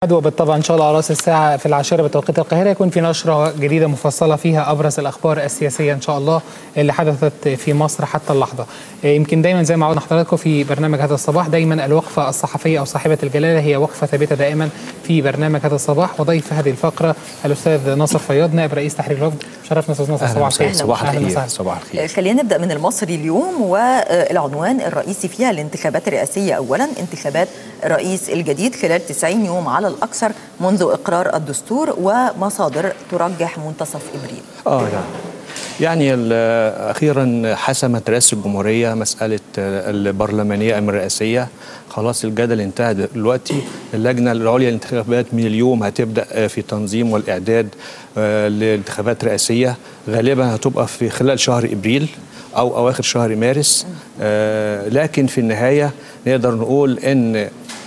وبالطبع ان شاء الله على راس الساعه في العاشره بتوقيت القاهره يكون في نشره جديده مفصله فيها ابرز الاخبار السياسيه ان شاء الله اللي حدثت في مصر حتى اللحظه. يمكن دايما زي ما عودنا حضراتكم في برنامج هذا الصباح دايما الوقفه الصحفيه او صاحبه الجلاله هي وقفه ثابته دائما في برنامج هذا الصباح وضيف هذه الفقره الاستاذ ناصر فياض نائب رئيس تحرير الوفد شرفنا استاذ ناصر صباح الخير صباح الخير صباح الخير خلينا نبدا من المصري اليوم والعنوان الرئيسي فيها الانتخابات الرئاسيه اولا انتخابات الرئيس الجديد خلال 90 يوم على الاكثر منذ اقرار الدستور ومصادر ترجح منتصف ابريل. اه يعني يعني اخيرا حسمت رئاسه الجمهوريه مساله البرلمانيه ام الرئاسيه خلاص الجدل انتهى دلوقتي اللجنه العليا للانتخابات من اليوم هتبدا في تنظيم والاعداد لانتخابات رئاسيه غالبا هتبقى في خلال شهر ابريل او اواخر شهر مارس آه لكن في النهايه نقدر نقول ان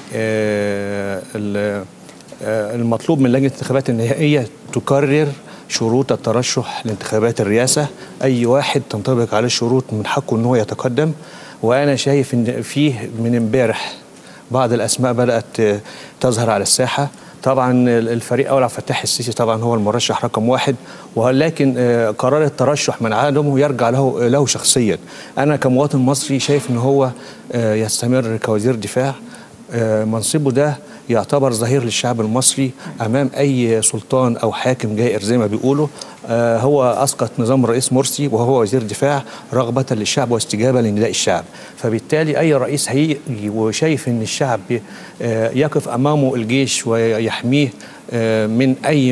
آه المطلوب من لجنه الانتخابات ان هي تكرر شروط الترشح لانتخابات الرئاسه اي واحد تنطبق عليه الشروط من حقه ان هو يتقدم وانا شايف ان فيه من امبارح بعض الاسماء بدات تظهر على الساحه طبعا الفريق اول عبد الفتاح السيسي طبعا هو المرشح رقم واحد ولكن قرار الترشح من عدمه يرجع له له شخصيا انا كمواطن مصري شايف ان هو يستمر كوزير دفاع منصبه ده يعتبر ظهير للشعب المصري امام اي سلطان او حاكم جائر زي ما بيقولوا آه هو اسقط نظام الرئيس مرسي وهو وزير دفاع رغبه للشعب واستجابه لنداء الشعب فبالتالي اي رئيس هيجي وشايف ان الشعب آه يقف امامه الجيش ويحميه آه من اي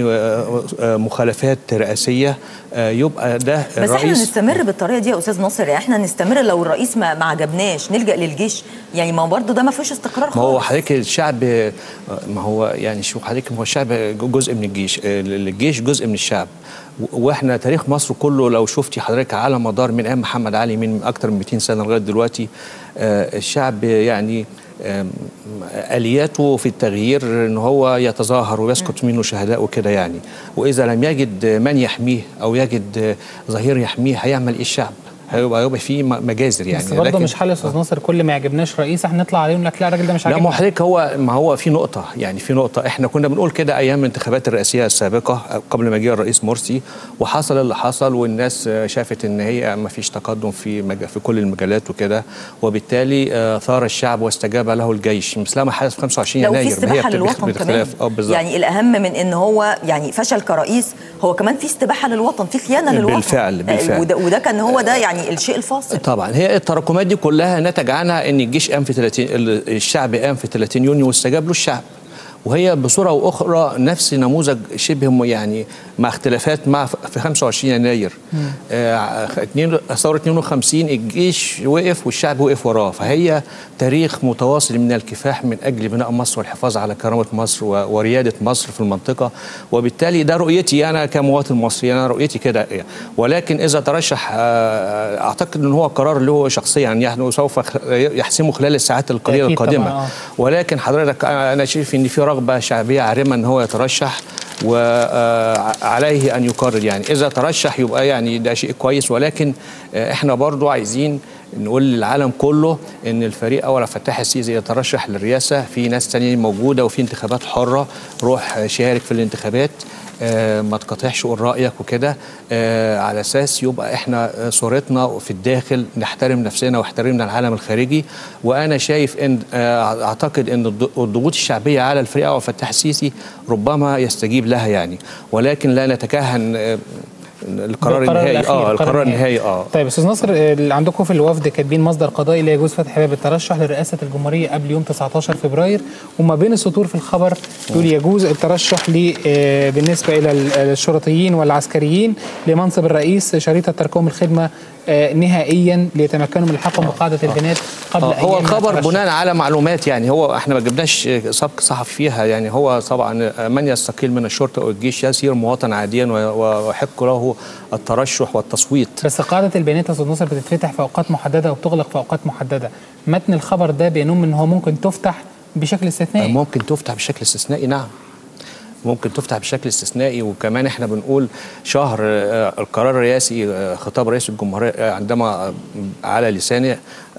مخالفات رئاسيه يبقى ده بس رئيس احنا نستمر بالطريقه دي يا استاذ ناصر احنا نستمر لو الرئيس ما, ما عجبناش نلجا للجيش يعني ما برضه ده ما فيش استقرار خالص ما هو حضرتك الشعب ما هو يعني شو حضرتك هو الشعب جزء من الجيش الجيش جزء من الشعب واحنا تاريخ مصر كله لو شفتي حضرتك على مدار من ايام محمد علي من اكثر من 200 سنه لغايه دلوقتي الشعب يعني الياته في التغيير ان هو يتظاهر ويسقط منه شهداء وكده يعني واذا لم يجد من يحميه او يجد ظهير يحميه هيعمل ايه الشعب هيبقى هيبقى في مجازر يعني بس برضه مش حل يا استاذ ناصر كل ما يعجبناش رئيس احنا نطلع عليه ونقول لك لا الراجل ده مش عاجبني لا ما حضرتك هو ما هو في نقطه يعني في نقطه احنا كنا بنقول كده ايام الانتخابات الرئاسيه السابقه قبل ما جه الرئيس مرسي وحصل اللي حصل والناس شافت ان هي ما فيش تقدم في مج... في كل المجالات وكده وبالتالي ثار الشعب واستجاب له الجيش مثل ما حدث في 25 لو يناير في استباحه للوطن كمان يعني الاهم من ان هو يعني فشل كرئيس هو كمان في استباحه للوطن في خيانه للوطن بالفعل بالفعل وده, وده كان هو ده يعني الشيء الفاصل طبعا هي التراكمات دي كلها نتج عنها ان الجيش قام في 30 الشعب قام في 30 يونيو واستجاب له الشعب وهي بصوره واخرى نفس نموذج شبه يعني مع اختلافات مع في 25 يناير آه ثوره 52 الجيش وقف والشعب وقف وراه فهي تاريخ متواصل من الكفاح من اجل بناء مصر والحفاظ على كرامه مصر ورياده مصر في المنطقه وبالتالي ده رؤيتي انا كمواطن مصري انا رؤيتي كده ولكن اذا ترشح آه اعتقد ان هو قرار له شخصيا يعني سوف يحسمه خلال الساعات القليله القادمه ولكن حضرتك انا شايف ان في رغبه شعبيه عارمه ان هو يترشح وعليه ان يقرر يعني اذا ترشح يبقى يعني ده شيء كويس ولكن احنا برضو عايزين نقول للعالم كله ان الفريق اول فتاح السيسي يترشح للرئاسه في ناس تانية موجوده وفي انتخابات حره روح شارك في الانتخابات آه ما تقاطعش قول رايك وكده آه على اساس يبقى احنا صورتنا في الداخل نحترم نفسنا واحترمنا العالم الخارجي وانا شايف ان آه اعتقد ان الضغوط الشعبيه على الفريق اول فتاح السيسي ربما يستجيب لها يعني ولكن لا نتكهن القرار النهائي اه القرار النهائي اه طيب استاذ ناصر اللي عندكم في الوفد كاتبين مصدر قضائي لا يجوز فتح باب الترشح لرئاسه الجمهوريه قبل يوم 19 فبراير وما بين السطور في الخبر يقول يجوز الترشح بالنسبه الى الشرطيين والعسكريين لمنصب الرئيس شريطه تركهم الخدمه نهائيا ليتمكنوا من الحكم بقاعده البنات قبل آه هو الخبر بناء على معلومات يعني هو احنا ما جبناش سبق صحفي فيها يعني هو طبعا من يستقيل من الشرطه او الجيش يصير مواطن عاديا ويحق له الترشح والتصويت بس قاعده البيانات يا استاذ ناصر بتتفتح في اوقات محدده وبتغلق في اوقات محدده متن الخبر ده بينم ان هو ممكن تفتح بشكل استثنائي ممكن تفتح بشكل استثنائي نعم ممكن تفتح بشكل استثنائي وكمان احنا بنقول شهر آه، القرار الرئاسي آه، خطاب رئيس الجمهوريه آه، عندما آه، على لسانه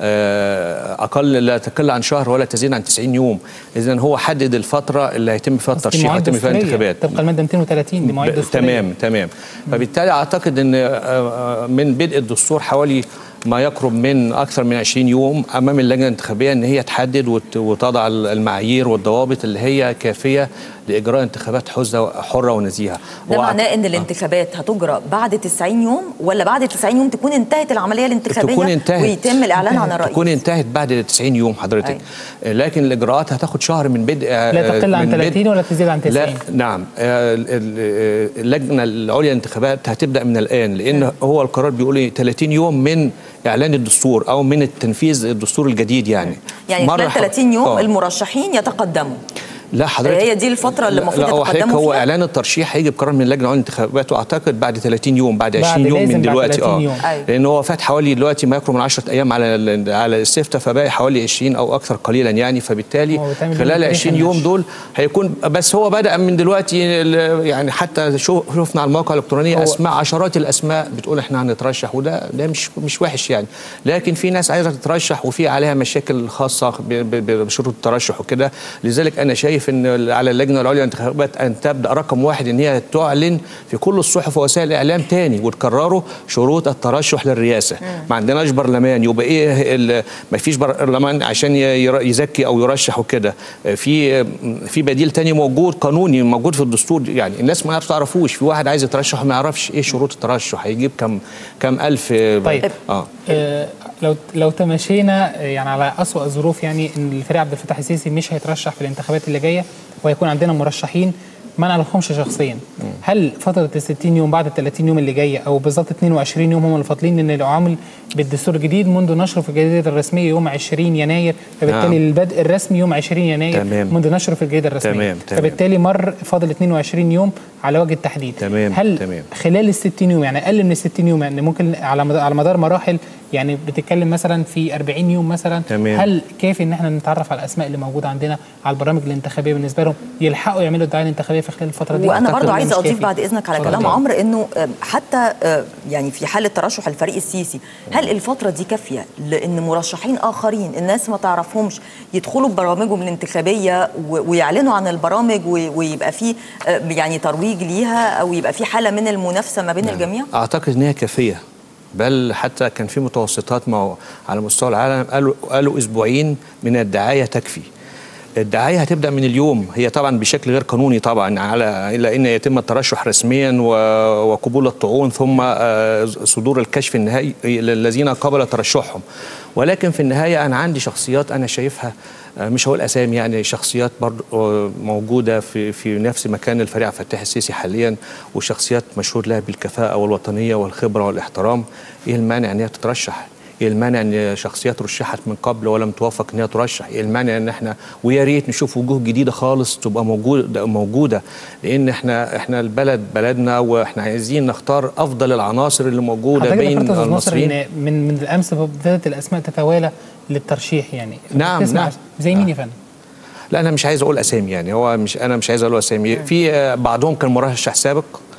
آه، اقل لا تقل عن شهر ولا تزيد عن 90 يوم اذا هو حدد الفتره اللي هيتم فيها دي الترشيح مواعيد ويتم فيها دستورية. الانتخابات طبقا الماده 230 دي مواعيد ب- دستوريه تمام تمام فبالتالي اعتقد ان آه، آه، من بدء الدستور حوالي ما يقرب من اكثر من 20 يوم امام اللجنه الانتخابيه ان هي تحدد وت- وتضع المعايير والضوابط اللي هي كافيه لاجراء انتخابات حزه حره ونزيهه ده وأعت- معناه ان الانتخابات هتجرى بعد 90 يوم ولا بعد 90 يوم تكون انتهت العمليه الانتخابيه تكون انتهت ويتم الاعلان عن الرئيس تكون انتهت بعد 90 يوم حضرتك لكن الاجراءات هتاخد شهر من بدء لا تقل عن من بدء- 30 ولا تزيد عن 90 لا نعم آه، ال- ال- اللجنه العليا للانتخابات هتبدا من الان لان هو القرار بيقول إيه 30 يوم من اعلان الدستور او من التنفيذ الدستور الجديد يعني يعني مرة خلال ح- 30 يوم آه. المرشحين يتقدموا لا حضرتك هي دي الفترة اللي لا- المفروض لا هو حضرتك يتقدموا هو فيها؟ اعلان الترشيح هيجي بقرار من اللجنه العليا للانتخابات واعتقد بعد 30 يوم بعد بعد 20 يوم لازم من بعد دلوقتي 30 يوم. أيوة. لان هو فات حوالي دلوقتي ما يقرب من 10 ايام على ال- على الاستفتاء فباقي حوالي 20 او اكثر قليلا يعني فبالتالي هو بيتعمل خلال بين 20 النشر. يوم دول هيكون بس هو بدا من دلوقتي ال- يعني حتى شو- شفنا على الموقع الالكتروني هو- اسماء عشرات الاسماء بتقول احنا هنترشح وده ده مش مش وحش يعني لكن في ناس عايزه تترشح وفي عليها مشاكل خاصه ب- ب- بشروط الترشح وكده لذلك انا شايف ان على اللجنه العليا للانتخابات ان تبدا رقم واحد ان هي تعلن في كل الصحف ووسائل الاعلام تاني وتكرروا شروط الترشح للرئاسه ما عندناش برلمان يبقى ايه ال- ما فيش برلمان عشان ي- ير- يزكي او يرشح وكده في في بديل تاني موجود قانوني موجود في الدستور يعني الناس ما تعرفوش في واحد عايز يترشح ما يعرفش ايه شروط الترشح هيجيب كم كم الف طيب. اه آه، لو لو تماشينا آه، يعني على أسوأ الظروف يعني ان الفريق عبد الفتاح السيسي مش هيترشح في الانتخابات اللي جايه وهيكون عندنا مرشحين ما نعرفهمش شخصيا هل فتره ال 60 يوم بعد ال 30 يوم اللي جايه او بالظبط 22 يوم هم اللي فاضلين ان العامل بالدستور الجديد منذ نشره في الجريده الرسميه يوم 20 يناير فبالتالي نعم. البدء الرسمي يوم 20 يناير تمام. منذ نشره في الجريده الرسميه تمام، تمام. فبالتالي مر فاضل 22 يوم على وجه التحديد تمام، هل تمام. خلال ال 60 يوم يعني اقل من ال 60 يوم يعني ممكن على مدار على مدار مراحل يعني بتتكلم مثلا في 40 يوم مثلا تمام. هل كافي ان احنا نتعرف على الاسماء اللي موجوده عندنا على البرامج الانتخابيه بالنسبه لهم يلحقوا يعملوا الدعايه الانتخابيه في خلال الفتره دي وانا أعتقد برضو ده عايزه مش اضيف كافي. بعد اذنك على اتفضل. كلام عمرو انه آه، حتى آه، يعني في حاله ترشح الفريق السيسي هل الفتره دي كافيه لان مرشحين اخرين الناس ما تعرفهمش يدخلوا ببرامجهم الانتخابيه و- ويعلنوا عن البرامج و- ويبقى في آه، يعني ترويج ليها او يبقى في حاله من المنافسه ما بين الجميع اعتقد ان هي كافيه بل حتى كان في متوسطات ما هو على مستوى العالم قالوا قالوا اسبوعين من الدعايه تكفي الدعايه هتبدا من اليوم هي طبعا بشكل غير قانوني طبعا على الا ان يتم الترشح رسميا و- وقبول الطعون ثم آه، صدور الكشف النهائي للذين قبل ترشحهم ولكن في النهايه انا عندي شخصيات انا شايفها آه، مش هقول اسامي يعني شخصيات برضو آه، موجوده في في نفس مكان الفريق عبد الفتاح السيسي حاليا وشخصيات مشهود لها بالكفاءه والوطنيه والخبره والاحترام ايه المانع ان هي تترشح ايه المانع ان شخصيات رشحت من قبل ولم توفق ان هي ترشح ايه المانع ان احنا ويا ريت نشوف وجوه جديده خالص تبقى موجوده موجوده لان احنا احنا البلد بلدنا واحنا عايزين نختار افضل العناصر اللي موجوده حضرتك بين ذكرت يا أستاذ ناصر المصريين ان من من الامس بدات الاسماء تتوالى للترشيح يعني نعم، تسمع نعم. زي مين يا فندم؟ لا انا مش عايز اقول اسامي يعني هو مش انا مش عايز اقول اسامي في آه، بعضهم كان مرشح سابق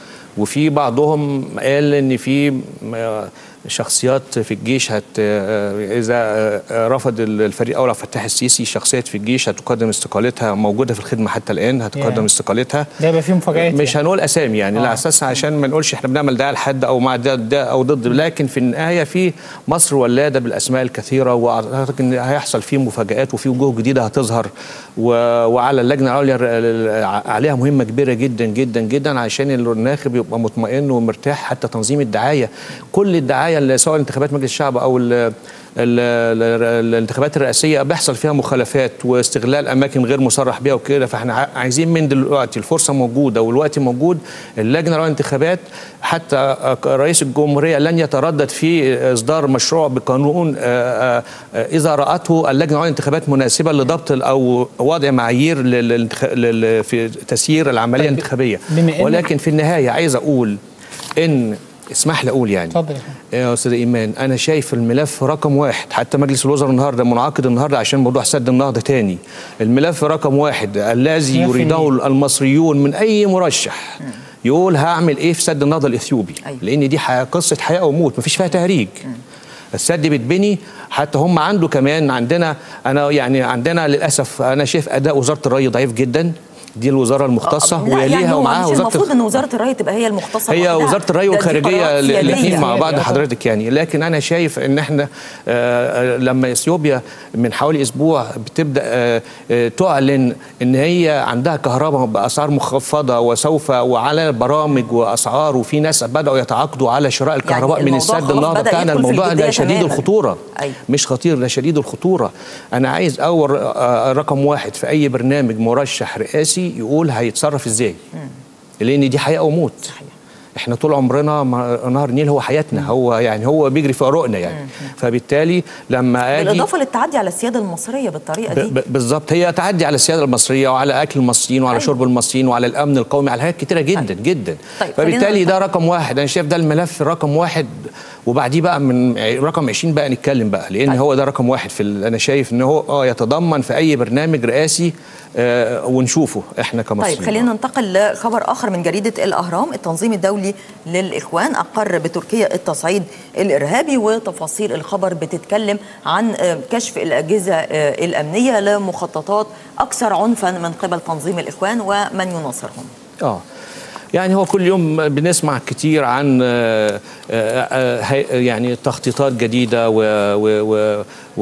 وفي بعضهم قال ان في آه، شخصيات في الجيش هت آه، اذا آه، رفض الفريق اول عبد الفتاح السيسي شخصيات في الجيش هتقدم استقالتها موجوده في الخدمه حتى الان هتقدم ياه. استقالتها ده يبقى فيه مفاجآت مش يعني. هنقول اسامي يعني آه. لا اساس عشان ما نقولش احنا بنعمل ده لحد او مع ده, ده او ضد لكن في النهايه في مصر ولاده بالاسماء الكثيره واعتقد ان هيحصل فيه مفاجات وفي وجوه جديده هتظهر و... وعلى اللجنه العليا الر- عليها مهمه كبيره جدا جدا جدا عشان الناخب يبقى مطمئن ومرتاح حتى تنظيم الدعايه كل الدعايه اللي سواء انتخابات مجلس الشعب او ال... ال... ال... الانتخابات الرئاسيه بيحصل فيها مخالفات واستغلال اماكن غير مصرح بها وكده فاحنا ع- عايزين من دلوقتي الفرصه موجوده والوقت موجود اللجنه العليا للانتخابات حتى آه، رئيس الجمهوريه لن يتردد في اصدار مشروع بقانون آه، آه، اذا راته اللجنه العليا للانتخابات مناسبه لضبط ال- او وضع معايير لل... لل... في تسيير العمليه طيب، الانتخابيه بما إنك- ولكن في النهايه عايز اقول ان اسمح لي اقول يعني اتفضل يا يا استاذ ايمان انا شايف الملف رقم واحد حتى مجلس الوزراء النهارده منعقد النهارده عشان موضوع سد النهضه تاني الملف رقم واحد الذي 100% يريده المصريون من اي مرشح يقول هعمل ايه في سد النهضه الاثيوبي أيوة. لان دي ح- قصه حياه وموت مفيش فيها تهريج السد بيتبني حتى هم عنده كمان عندنا انا يعني عندنا للاسف انا شايف اداء وزاره الري ضعيف جدا دي الوزاره المختصه لا، ويليها يعني هو ومعاها مش وزاره المفروض ان وزاره الري تبقى هي المختصه هي لوحدها. وزاره الري ده دي والخارجيه قرارات الاثنين سيادية. مع بعض يعني. حضرتك يعني لكن انا شايف ان احنا آه، آه، لما اثيوبيا من حوالي اسبوع بتبدا آه، آه، تعلن ان هي عندها كهرباء باسعار مخفضه وسوف وعلى برامج واسعار وفي ناس بداوا يتعاقدوا على شراء الكهرباء من الموضوع السد خلاص النهضه بدأ كان يدخل في الموضوع الجدية ده شديد تماماً. الخطوره أيوة. مش خطير ده شديد الخطوره انا عايز اول آه، رقم واحد في اي برنامج مرشح رئاسي يقول هيتصرف ازاي لان دي حياه وموت صحيح. احنا طول عمرنا ما- نهر النيل هو حياتنا هو يعني هو بيجري في عروقنا يعني فبالتالي لما اجي بالاضافه للتعدي على السياده المصريه بالطريقه ب- دي ب- بالظبط هي تعدي على السياده المصريه وعلى اكل المصريين وعلى أيوة. شرب المصريين وعلى الامن القومي على حاجات كتيره جدا طيب. جدا طيب، فبالتالي خلينا ده رقم واحد انا شايف ده الملف رقم واحد وبعديه بقى من رقم 20 بقى نتكلم بقى لان طيب. هو ده رقم واحد في ال- انا شايف ان هو اه يتضمن في اي برنامج رئاسي آه ونشوفه احنا كمصريين طيب خلينا ننتقل لخبر اخر من جريده الاهرام التنظيم الدولي للاخوان اقر بتركيا التصعيد الارهابي وتفاصيل الخبر بتتكلم عن آه، كشف الاجهزه آه، الامنيه لمخططات اكثر عنفا من قبل تنظيم الاخوان ومن يناصرهم اه يعني هو كل يوم بنسمع كتير عن آه، آه، آه، هي- يعني تخطيطات جديدة و- و- و-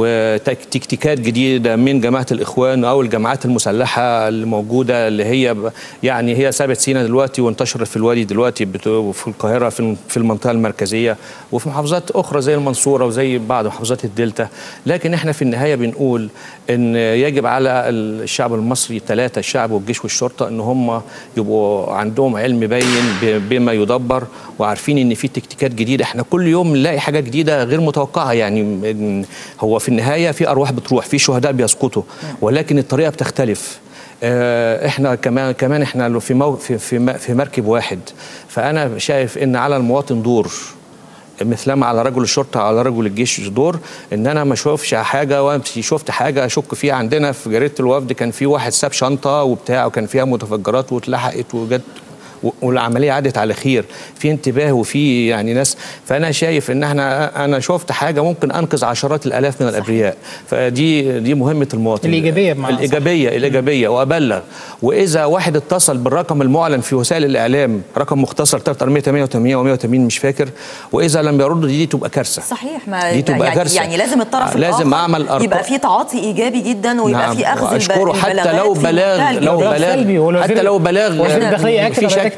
وتكتيكات جديدة من جماعة الإخوان أو الجماعات المسلحة الموجودة اللي هي ب- يعني هي سابت سينا دلوقتي وانتشرت في الوادي دلوقتي بت- في القاهرة في في المنطقة المركزية وفي محافظات أخرى زي المنصورة وزي بعض محافظات الدلتا لكن احنا في النهاية بنقول ان يجب على الشعب المصري ثلاثة الشعب والجيش والشرطة ان هم يبقوا عندهم علم باين ب- بما يدبر وعارفين ان في تكتيكات جديدة احنا كل يوم نلاقي حاجات جديدة غير متوقعة يعني إن هو في النهاية في ارواح بتروح في شهداء بيسقطوا ولكن الطريقة بتختلف آه، احنا كمان كمان احنا لو في مو في في, م- في مركب واحد فانا شايف ان على المواطن دور مثلما على رجل الشرطه على رجل الجيش دور ان انا ما اشوفش حاجه وامشي شفت حاجه اشك فيها عندنا في جريده الوفد كان في واحد ساب شنطه وبتاع وكان فيها متفجرات واتلحقت وجت و- والعمليه عدت على خير في انتباه وفي يعني ناس فانا شايف ان احنا انا شفت حاجه ممكن انقذ عشرات الالاف من الابرياء فدي دي مهمه المواطن الإيجابية بمعنى أصح. الايجابيه الايجابيه وابلغ واذا واحد اتصل بالرقم المعلن في وسائل الاعلام رقم مختصر 388 و180 مش فاكر واذا لم يردوا دي, دي تبقى كارثه صحيح ما دي تبقى يعني, كارثة. يعني لازم الطرف لازم الآخر أعمل أرقام. يبقى في تعاطي ايجابي جدا ويبقى نعم، في اخذ الب- وأشكره حتى البلاغات لو في بلاغ منتهى لو الجدية. سلبي، بلاغ والوزير- حتى لو بلاغ وزير الداخلية أكد في على شك ذلك